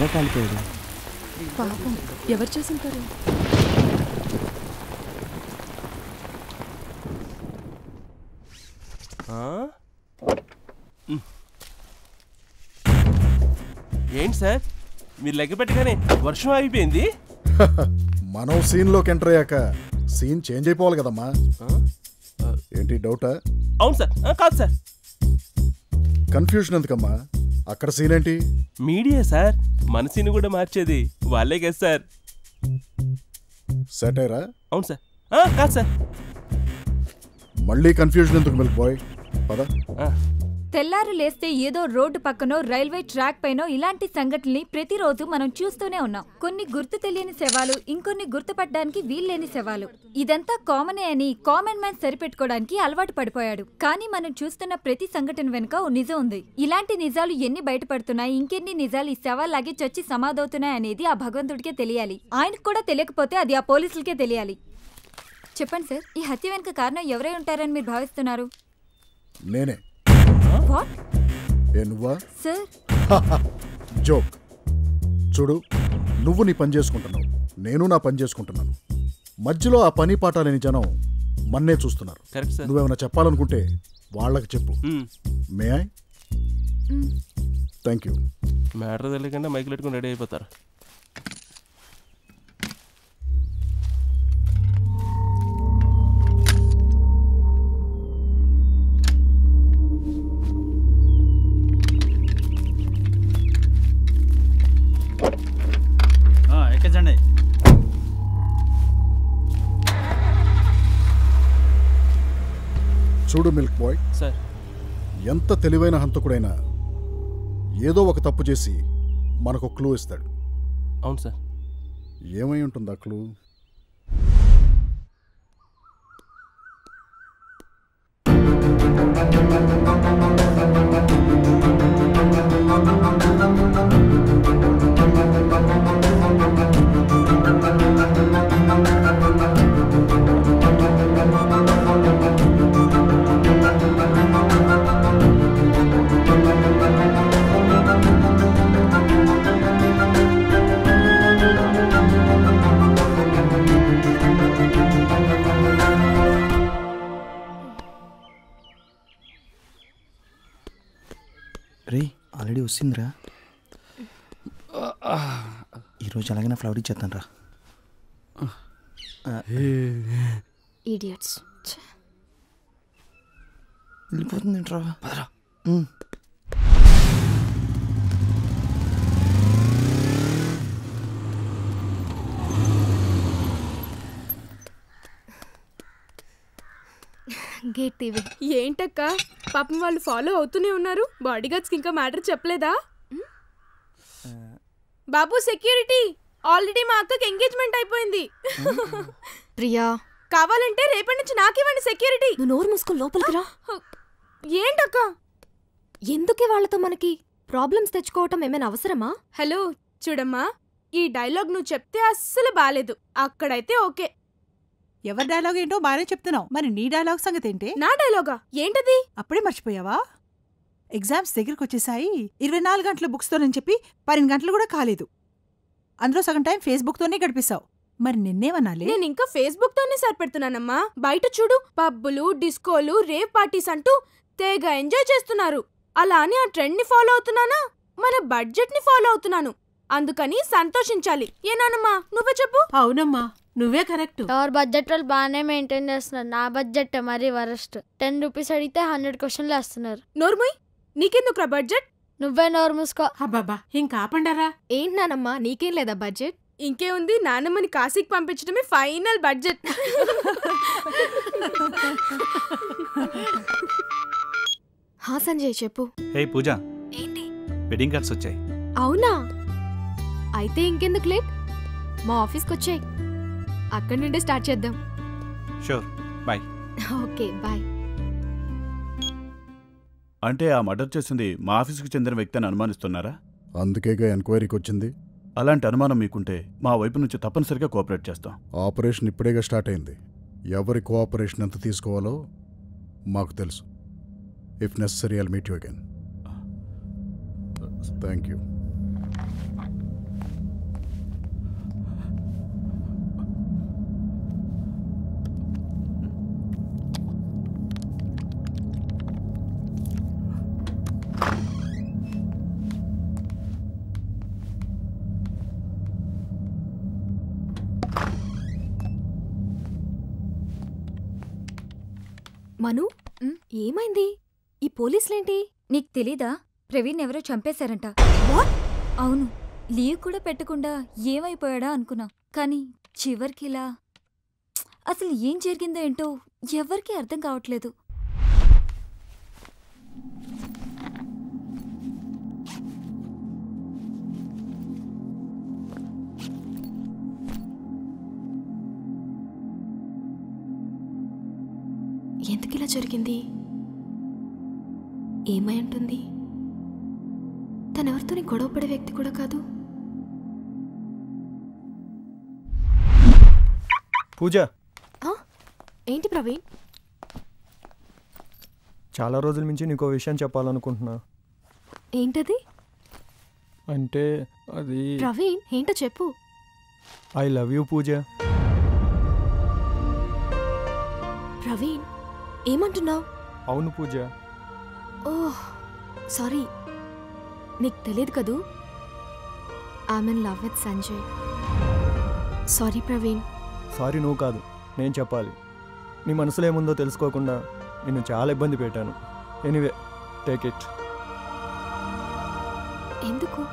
బాగా కాలిపోయాడు పాపం ఎవరు చేసుంటారు ఆ? ఉమ్. ఏంటి సార్ మీరు లెక్క పెట్టగానే వర్షం అయిపోయింది మనం సీన్లోకి ఎంటర్ అయ్యాక సీన్ చేంజ్ అయిపోవాలి కదమ్మా ఏంటి డౌటా అవును సార్ ఆ, కాదు సార్ కన్ఫ్యూజన్ ఎందుకమ్మా అక్కడ సీన్ ఏంటి మీడియా సార్ మనసుని కూడా మార్చేది వాళ్ళే కదా సార్ సెటైరా అవును సార్ ఆ, కాదు సార్ మళ్ళీ కన్ఫ్యూజన్ ఎందుకు మిల్క్ బాయ్ పద తెల్లారు లేస్తే ఏదో రోడ్డు పక్కనో రైల్వే ట్రాక్ పైనో ఇలాంటి సంఘటనల్ని ప్రతిరోజు మనం చూస్తూనే ఉన్నాం కొన్ని గుర్తు తెలియని శవాలు ఇంకొన్ని గుర్తుపట్టడానికి వీల్లేని శవాలు ఇదంతా కామనే అని కామన్ మ్యాన్ సరిపెట్టుకోవడానికి అలవాటు పడిపోయాడు కానీ మనం చూస్తున్న ప్రతి సంఘటన వెనుక ఓ నిజం ఉంది ఇలాంటి నిజాలు ఎన్ని బయటపడుతున్నాయి ఇంకెన్ని నిజాలు ఈ శవాల్లాగే చచ్చి సమాధవుతున్నాయి అనేది ఆ భగవంతుడికే తెలియాలి ఆయనకు కూడా తెలియకపోతే అది ఆ పోలీసులకే తెలియాలి చెప్పండి సార్ ఈ హత్య వెనుక కారణం ఎవరై ఉంటారని మీరు భావిస్తున్నారు నేనే వాట్ ఏ నువ్వా సార్ జోక్ చూడు నువ్వు నీ పని చేసుకుంటున్నావు నేను నా పని చేసుకుంటున్నాను మధ్యలో ఆ పని పాట లేని జనం మన్నే చూస్తున్నారు కరెక్ట్ సార్ నువ్వేమైనా చెప్పాలనుకుంటే వాళ్ళకి చెప్పు may I thank you matter తెలియకుండా మైకులు పెట్టుకుని రెడీ అయిపోతారు ఎక్కించండి చూడు మిల్క్ బాయ్ సార్ ఎంత తెలివైన హంతకుడైనా ఏదో ఒక తప్పు చేసి మనకు క్లూ ఇస్తాడు అవును సార్ ఏమై ఉంటుంది ఆ క్లూ రే ఆల్రెడీ వస్తుందిరా ఈరోజు అలాగే ఫ్లవర్ ఇచ్చేస్తాను రా ఈడియట్స్ వెళ్ళిపోతుంది ఏంట్రా పదరా గేట్ టీవీ ఏంటక్క పాపం వాళ్ళు ఫాలో అవుతూనే ఉన్నారు బాడీ గార్డ్స్కి ఇంకా మ్యాటర్ చెప్పలేదా బాబు సెక్యూరిటీ ఆల్రెడీ మా అక్కకి ఎంగేజ్మెంట్ అయిపోయింది ప్రియా కావాలంటే రేపటి నుంచి నాకివ్వండి సెక్యూరిటీ నువ్వు నోరు మూసుకొని లోపలికి రా ఏంటక్క ఎందుకే వాళ్ళతో మనకి ప్రాబ్లమ్స్ తెచ్చుకోవటం ఏమైనా అవసరమా హలో చూడమ్మా ఈ డైలాగ్ నువ్వు చెప్తే అస్సలు బాలేదు అక్కడైతే ఓకే ఎవరి డైలాగ్ ఏంటో బాగానే చెప్తున్నావు మరి నీ డైలాగ్ సంగతి ఏంటి నా డైలాగా ఏంటది అప్పుడే మర్చిపోయావా ఎగ్జామ్స్ దగ్గరికి వచ్చేసాయి ఇరవై నాలుగు గంటల బుక్స్తోనని చెప్పి పన్నెండు గంటలు కూడా కాలేదు అందులో సగం టైం ఫేస్బుక్తోనే గడిపేశావు మరి నిన్నేమనాలి నేను ఇంకా ఫేస్బుక్ తోనే సరిపెడుతున్నానమ్మా బయట చూడు పబ్బులు డిస్కోలు రేవ్ పార్టీస్ అంటూ తెగ ఎంజాయ్ చేస్తున్నారు అలా అని ఆ ట్రెండ్ ని ఫాలో అవుతున్నానా మన బడ్జెట్ ని ఫాలో అవుతున్నాను అందుకని సంతోషించాలి ఏనానమ్మా నువ్వే చెప్పు అవునమ్మా నువ్వే కరెక్ట్ ఎవరి బడ్జెట్ వాళ్ళు బాగానే మెయింటైన్ చేస్తున్నారు నా బడ్జెట్ మరీ వరస్ట్ టెన్ రూపీస్ అడిగితే హండ్రెడ్ క్వశ్చన్లు వేస్తున్నారు నోర్ముయ్ నీకెందుకురా బడ్జెట్ నువ్వే నోరు మూసుకో అబ్బాబా ఇంకా ఆపండారా ఏంటి నానమ్మా నీకేం లేదా బడ్జెట్ ఇంకేముంది నాన్నమ్మని కాశీకి పంపించడమే ఫైనల్ బడ్జెట్ హా సంజయ్ చెప్పు హే పూజ ఏంటి వెడ్డింగ్ కార్డ్స్ వచ్చాయి అవునా అయితే ఇంకెందుకు లేట్ మా ఆఫీస్కి వచ్చాయి అక్కడి నుండే స్టార్ట్ చేద్దాం షూర్ బాయ్ ఓకే బాయ్ అంటే ఆ మర్డర్ చేసింది మా ఆఫీసుకు చెందిన వ్యక్తి అని అనుమానిస్తున్నారా అందుకేగా ఎంక్వైరీకి వచ్చింది అలాంటి అనుమానం మీకుంటే మా వైపు నుంచి తప్పనిసరిగా కోఆపరేట్ చేస్తాం ఆపరేషన్ ఇప్పుడేగా స్టార్ట్ అయింది ఎవరి కోఆపరేషన్ ఎంత తీసుకోవాలో మాకు తెలుసు if necessary I'll meet you again thank you Manu um? ఏమైంది ఈ పోలీసులేంటి నీకు తెలీదా ప్రవీణ్ ఎవరో చంపేశారంట వాట్ అవును లీవ్ కూడా పెట్టకుండా ఏమైపోయాడా అనుకున్నా కానీ చివరికి ఇలా అసలు ఏం జరిగిందో ఏంటో ఎవరికీ అర్థం కావట్లేదు ఎందుకు ఇలా జరిగింది ఏమై ఉంటుంది తనెవరితోని గొడవ పడే వ్యక్తి కూడా కాదు పూజ ఆ? ఏంటి ప్రవీణ్ చాలా రోజుల నుంచి నీకు విషయం చెప్పాలనుకుంటున్నా ఏంటది అంటే అది ప్రవీణ్ ఏంటో చెప్పు I love you Pooja Praveen ఏమంటున్నావు అవును పూజ ఓహ్ సారీ నీకు తెలియదు కదూ I'm in love with Sanjay sorry Praveen sorry నువ్వు కాదు నేను చెప్పాలి నీ మనసులో ఏముందో తెలుసుకోకుండా నిన్ను చాలా ఇబ్బంది పెట్టాను ఎనీవే టేక్ ఇట్ ఎందుకు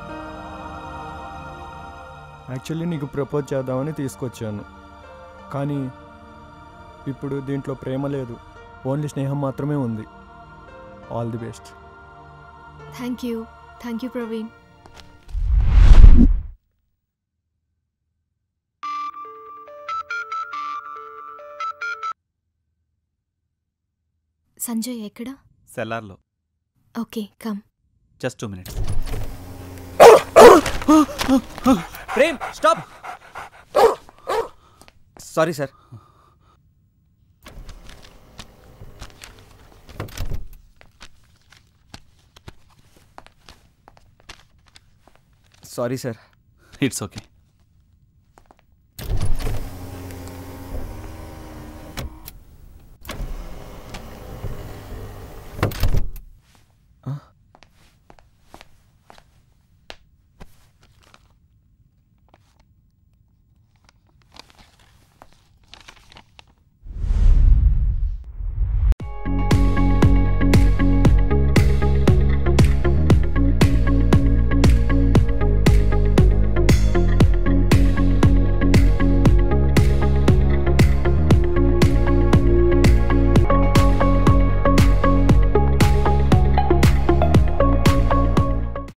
యాక్చువల్లీ నీకు ప్రపోజ్ చేద్దామని తీసుకొచ్చాను కానీ ఇప్పుడు దీంట్లో ప్రేమ లేదు ఓన్లీ స్నేహం మాత్రమే ఉంది all the best thank you thank you Praveen Sanjay ఎక్కడ సెల్లార్లో okay come just two minutes Prem stop sorry sir sorry sir it's okay